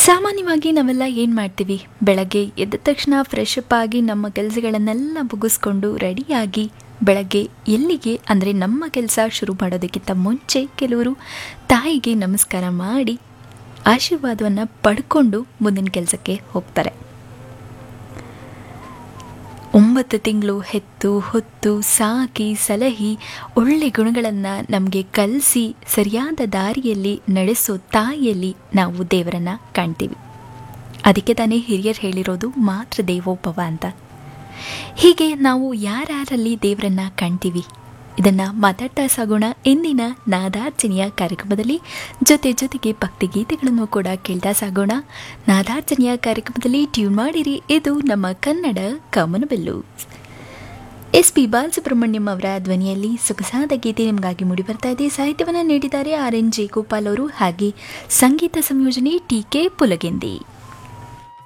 ಸಾಮಾನ್ಯವಾಗಿ ನಾವೆಲ್ಲ ಏನು ಮಾಡ್ತೀವಿ ಬೆಳಗ್ಗೆ ಎದ್ದ ತಕ್ಷಣ ಫ್ರೆಶ್ ಅಪ್ ಆಗಿ ನಮ್ಮ ಕೆಲಸಗಳನ್ನೆಲ್ಲ ಮುಗಿಸ್ಕೊಂಡು ರೆಡಿಯಾಗಿ ಬೆಳಗ್ಗೆ ಎಲ್ಲಿಗೆ ಅಂದರೆ ನಮ್ಮ ಕೆಲಸ ಶುರು ಮಾಡೋದಕ್ಕಿಂತ ಮುಂಚೆ ಕೆಲವರು ತಾಯಿಗೆ ನಮಸ್ಕಾರ ಮಾಡಿ ಆಶೀರ್ವಾದವನ್ನು ಪಡ್ಕೊಂಡು ಮುಂದಿನ ಕೆಲಸಕ್ಕೆ ಹೋಗ್ತಾರೆ ಒಂಬತ್ತು ತಿಂಗಳು ಹೆತ್ತು ಹೊತ್ತು ಸಾಕಿ ಸಲಹಿ ಒಳ್ಳೆ ಗುಣಗಳನ್ನು ನಮಗೆ ಕಲಿಸಿ ಸರಿಯಾದ ದಾರಿಯಲ್ಲಿ ನಡೆಸೋ ತಾಯಿಯಲ್ಲಿ ನಾವು ದೇವರನ್ನು ಕಾಣ್ತೀವಿ ಅದಕ್ಕೆ ತಾನೇ ಹಿರಿಯರು ಹೇಳಿರೋದು ಮಾತೃ ದೇವೋಭವ ಅಂತ ಹೀಗೆ ನಾವು ಯಾರ್ಯಾರಲ್ಲಿ ದೇವರನ್ನ ಕಾಣ್ತೀವಿ ಇದನ್ನು ಮಾತಾಡ್ತಾ ಸಾಗೋಣ ಇಂದಿನ ನಾದಾರ್ಚನೆಯ ಕಾರ್ಯಕ್ರಮದಲ್ಲಿ ಜೊತೆ ಜೊತೆಗೆ ಭಕ್ತಿಗೀತೆಗಳನ್ನು ಕೂಡ ಕೇಳ್ತಾ ಸಾಗೋಣ ನಾದಾರ್ಚನೆಯ ಕಾರ್ಯಕ್ರಮದಲ್ಲಿ ಟ್ಯೂನ್ ಮಾಡಿರಿ ಇದು ನಮ್ಮ ಕನ್ನಡ ಕಮನಬೆಲ್ಲು ಎಸ್ ಪಿ ಬಾಲಸುಬ್ರಹ್ಮಣ್ಯಂ ಅವರ ಧ್ವನಿಯಲ್ಲಿ ಸೊಗಸಾದ ಗೀತೆ ನಿಮಗಾಗಿ ಮೂಡಿ ಬರ್ತಾ ಇದೆ ಸಾಹಿತ್ಯವನ್ನು ನೀಡಿದ್ದಾರೆ ಆರ್ ಎನ್ ಜೆ ಗೋಪಾಲ್ ಅವರು ಹಾಗೆ ಸಂಗೀತ ಸಂಯೋಜನೆ ಟಿ ಕೆ ಪುಲಗೆಂದಿ